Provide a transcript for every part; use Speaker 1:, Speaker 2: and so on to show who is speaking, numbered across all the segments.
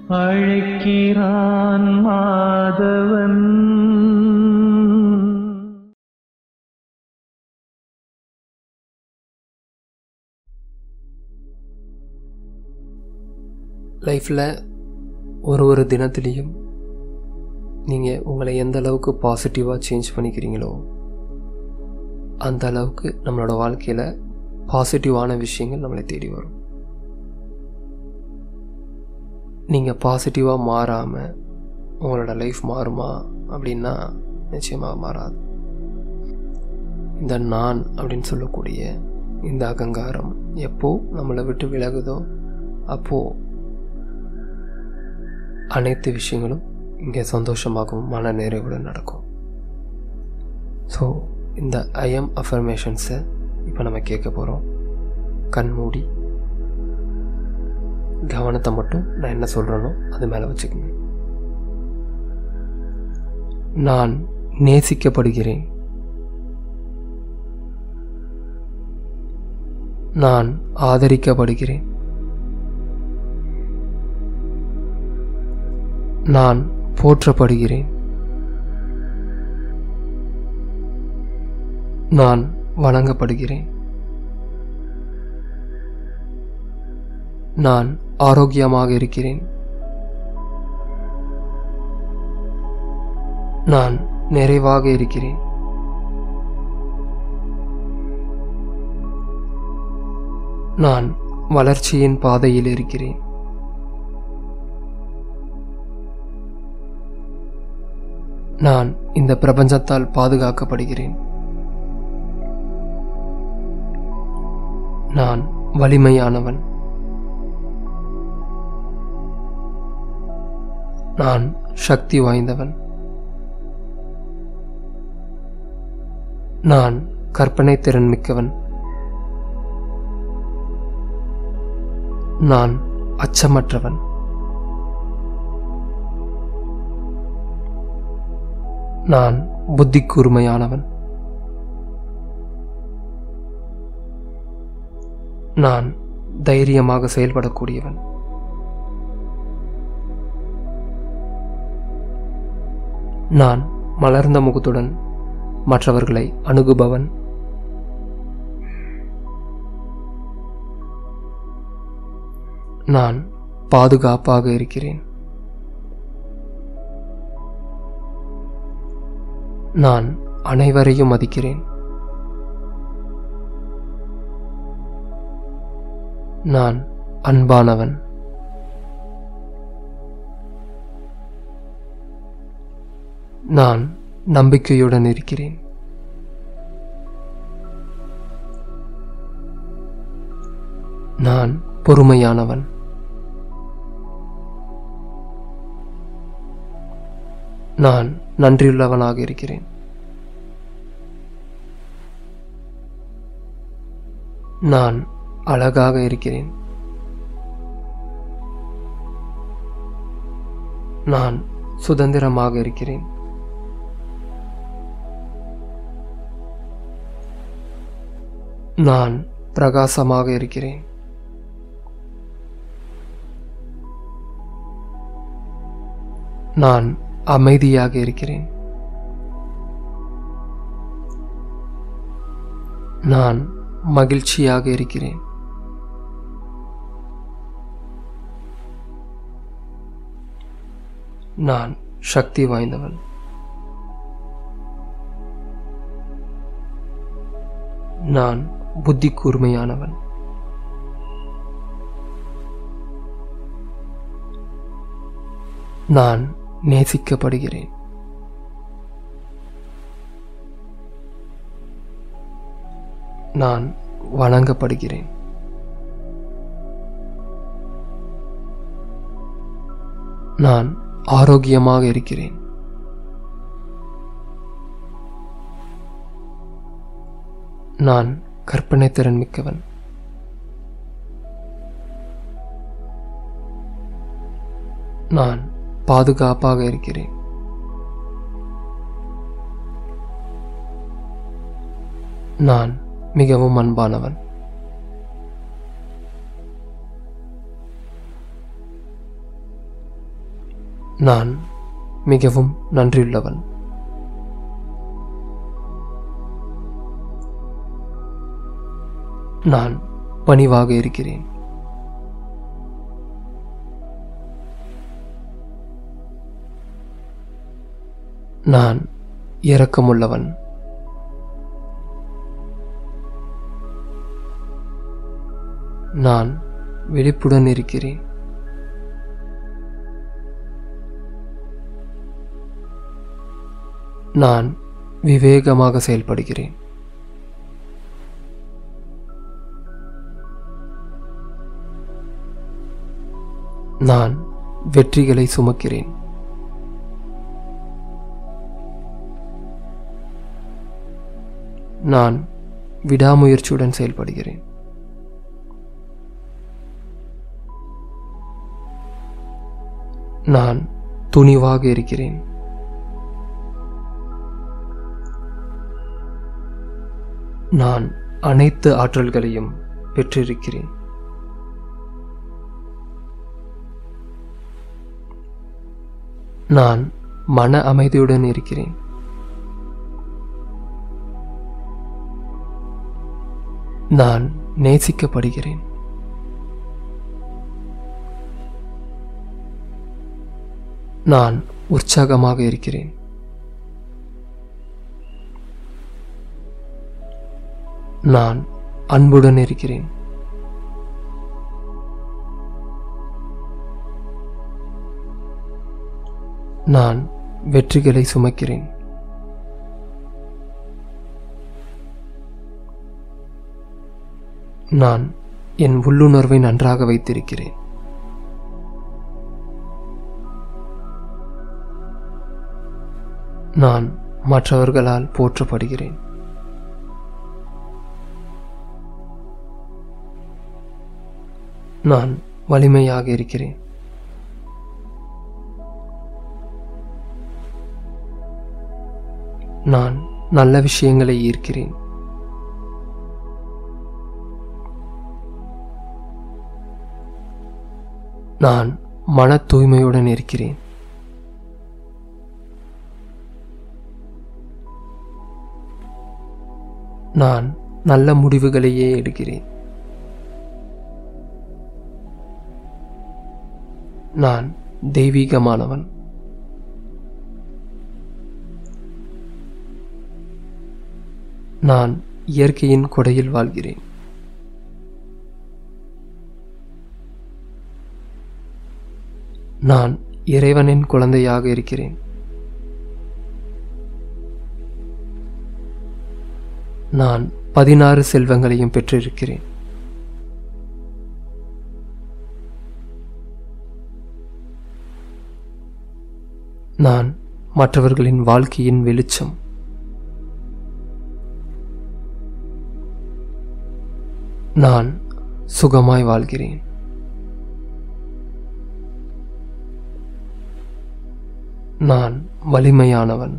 Speaker 1: அழைக்கிறான் மாதவன்
Speaker 2: லைஃப்பில் ஒரு ஒரு தினத்துலேயும் நீங்கள் உங்களை எந்த அளவுக்கு பாசிட்டிவாக சேஞ்ச் பண்ணிக்கிறீங்களோ அந்த அளவுக்கு நம்மளோட வாழ்க்கையில் பாசிட்டிவான விஷயங்கள் நம்மளை தேடி வரும் நீங்கள் பாசிட்டிவாக மாறாமல் உங்களோட லைஃப் மாறுமா அப்படின்னா நிச்சயமாக மாறாது இந்த நான் அப்படின்னு சொல்லக்கூடிய இந்த அகங்காரம் எப்போ நம்மளை விட்டு விலகுதோ அப்போது அனைத்து விஷயங்களும் இங்கே சந்தோஷமாகவும் மன நிறைவுடன் நடக்கும் ஸோ இந்த ஐஎம் அஃபர்மேஷன்ஸை இப்போ நம்ம கேட்க போகிறோம் கண் மூடி கவனத்தை மட்டும் நான் என்ன சொல்கிறேனோ அது மேலே வச்சுக்கோங்க நான் நேசிக்கப்படுகிறேன் நான் ஆதரிக்கப்படுகிறேன் நான் போற்றப்படுகிறேன் நான் வணங்கப்படுகிறேன் நான் ஆரோக்கியமாக இருக்கிறேன் நான் நிறைவாக இருக்கிறேன் நான் வளர்ச்சியின் பாதையில் இருக்கிறேன் நான் இந்த பிரபஞ்சத்தால் பாதுகாக்கப்படுகிறேன் நான் வலிமையானவன் நான் சக்தி வாய்ந்தவன் நான் கற்பனை திறன் மிக்கவன் நான் அச்சமற்றவன் நான் புத்தி கூர்மையானவன் நான் தைரியமாக செயல்படக்கூடியவன் நான் மலர்ந்த முகத்துடன் மற்றவர்களை அணுகுபவன் நான் பாதுகாப்பாக இருக்கிறேன் நான் அனைவரையும் மதிக்கிறேன் நான் அன்பானவன் நான் நம்பிக்கையுடன் இருக்கிறேன் நான் பொறுமையானவன் நான் நன்றியுள்ளவனாக இருக்கிறேன் நான் அழகாக இருக்கிறேன் நான் சுதந்திரமாக இருக்கிறேன் நான் பிரகாசமாக இருக்கிறேன் நான் அமைதியாக இருக்கிறேன் நான் மகிழ்ச்சியாக இருக்கிறேன் நான் சக்தி வாய்ந்தவன் நான் புத்தி கூர்மையானவன் நான் நேசிக்கப்படுகிறேன் நான் வணங்கப்படுகிறேன் நான் ஆரோக்கியமாக இருக்கிறேன் நான் கற்பனை திறன் மிக்கவன் நான் பாதுகாப்பாக இருக்கிறேன் நான் மிகவும் அன்பானவன் நான் மிகவும் நன்றியுள்ளவன் நான் பணிவாக இருக்கிறேன் நான் இரக்கமுள்ளவன் நான் விழிப்புடன் இருக்கிறேன் நான் விவேகமாக செயல்படுகிறேன் நான் வெற்றிகளை சுமக்கிறேன் நான் விடாமுயற்சியுடன் செயல்படுகிறேன் நான் துணிவாக இருக்கிறேன் நான் அனைத்து ஆற்றல்களையும் பெற்றிருக்கிறேன் நான் மன அமைதியுடன் இருக்கிறேன் நான் நேசிக்கப்படுகிறேன் நான் உற்சாகமாக இருக்கிறேன் நான் அன்புடன் இருக்கிறேன் நான் வெற்றிகளை சுமக்கிறேன் நான் என் உள்ளுணர்வை நன்றாக வைத்திருக்கிறேன் நான் மற்றவர்களால் போற்றப்படுகிறேன் நான் வலிமையாக இருக்கிறேன் நான் நல்ல விஷயங்களை ஈர்க்கிறேன் நான் மன தூய்மையுடன் இருக்கிறேன் நான் நல்ல முடிவுகளையே எடுக்கிறேன் நான் தெய்வீகமானவன் நான் இயற்கையின் கொடையில் வாழ்கிறேன் நான் இறைவனின் குழந்தையாக இருக்கிறேன் நான் பதினாறு செல்வங்களையும் பெற்றிருக்கிறேன் நான் மற்றவர்களின் வாழ்க்கையின் வெளிச்சம் நான் சுகமாய் வாழ்கிறேன் நான் வலிமையானவன்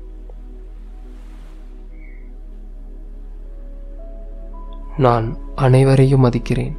Speaker 2: நான் அனைவரையும் மதிக்கிறேன்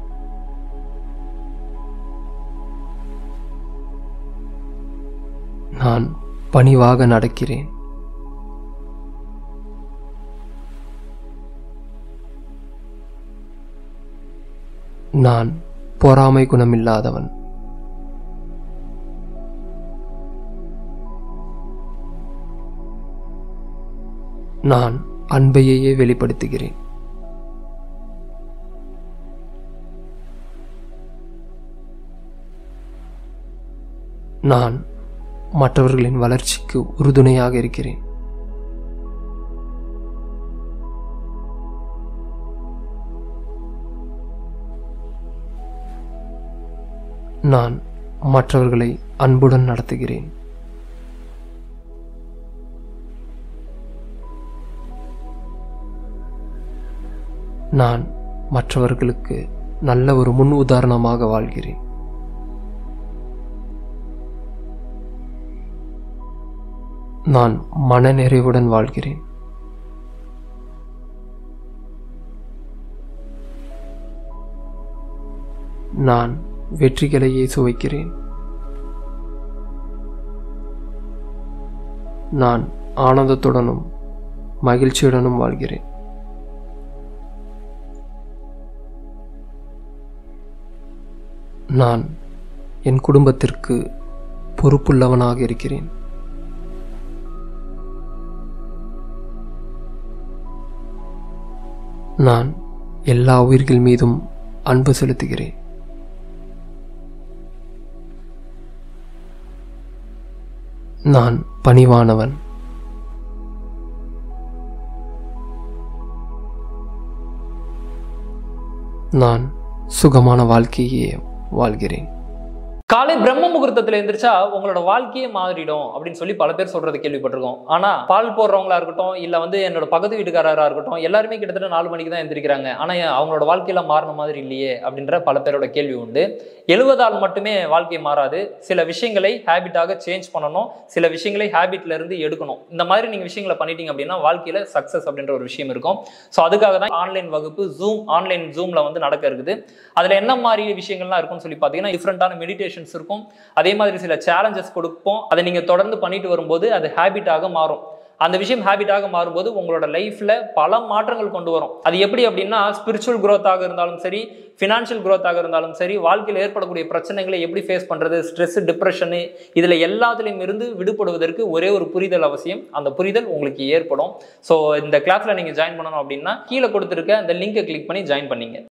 Speaker 2: நான் பணிவாக நடக்கிறேன் நான் பொறாமை குணமில்லாதவன் நான் அன்பையே வெளிப்படுத்துகிறேன் நான் மற்றவர்களின் வளர்ச்சிக்கு உறுதுணையாக இருக்கிறேன் நான் மற்றவர்களை அன்புடன் நடத்துகிறேன் நான் மற்றவர்களுக்கு நல்ல ஒரு முன் உதாரணமாக வாழ்கிறேன் நான் மனநிறைவுடன் வாழ்கிறேன் நான் வெற்றிகளையே சுவைக்கிறேன் நான் ஆனந்தத்துடனும் மகிழ்ச்சியுடனும் வாழ்கிறேன் நான் என் குடும்பத்திற்கு பொறுப்புள்ளவனாக இருக்கிறேன் நான் எல்லா உயிர்கள் மீதும் அன்பு செலுத்துகிறேன் நான் பணிவானவன் நான் சுகமான வாழ்க்கையே வாழ்கிறேன்
Speaker 3: காலை பிரம்ம முகூர்த்தத்துல எந்திரிச்சா உங்களோட வாழ்க்கையே மாறிடும் அப்படின்னு சொல்லி பல பேர் சொல்றது கேள்விப்பட்டிருக்கோம் ஆனா பால் போடுறவங்களா இருக்கட்டும் இல்ல வந்து என்னோட பக்கத்து வீட்டுக்காரரா இருக்கட்டும் எல்லாருமே கிட்டத்தட்ட நாலு மணிக்கு தான் எந்திரிக்கிறாங்க ஆனா ஏன் அவங்களோட வாழ்க்கையில மாறின மாதிரி இல்லையே அப்படின்ற பல பேரோட கேள்வி உண்டு எழுவதால் மட்டுமே வாழ்க்கை மாறாது சில விஷயங்களை ஹேபிட்டாக சேஞ்ச் பண்ணணும் சில விஷயங்களை ஹேபிட்ல இருந்து எடுக்கணும் இந்த மாதிரி நீங்க விஷயங்களை பண்ணிட்டீங்க அப்படின்னா வாழ்க்கையில சக்சஸ் அப்படின்ற ஒரு விஷயம் இருக்கும் ஸோ அதுக்காக தான் ஆன்லைன் வகுப்பு ஜூம் ஆன்லைன் ஜூம்ல வந்து நடக்க இருக்குது அதுல என்ன மாதிரி விஷயங்கள்லாம் இருக்கும்னு சொல்லி பார்த்தீங்கன்னா டிஃப்ரெண்டான மெடிடேஷன்ஸ் இருக்கும் அதே மாதிரி சில சேலஞ்சஸ் கொடுப்போம் அதை நீங்க தொடர்ந்து பண்ணிட்டு வரும்போது அது ஹேபிட்டாக மாறும் அந்த விஷயம் ஹேபிட்டாக மாறும்போது உங்களோட லைஃப்ல பல மாற்றங்கள் கொண்டு வரும் அது எப்படி அப்படின்னா ஸ்பிரிச்சுவல் growth-ஆக இருந்தாலும் சரி ஃபினான்ஷியல் growth-ஆக இருந்தாலும் சரி வாழ்க்கையில் ஏற்படக்கூடிய பிரச்சனைகளை எப்படி ஃபேஸ் பண்றது ஸ்ட்ரெஸ் டிப்ரெஷனு இதுல எல்லாத்துலேயும் இருந்து விடுபடுவதற்கு ஒரே ஒரு புரிதல் அவசியம் அந்த புரிதல் உங்களுக்கு ஏற்படும் ஸோ இந்த கிளாஸ்ல நீங்க ஜாயின் பண்ணணும் அப்படின்னா கீழே கொடுத்துருக்க அந்த லிங்கை கிளிக் பண்ணி ஜாயின் பண்ணீங்க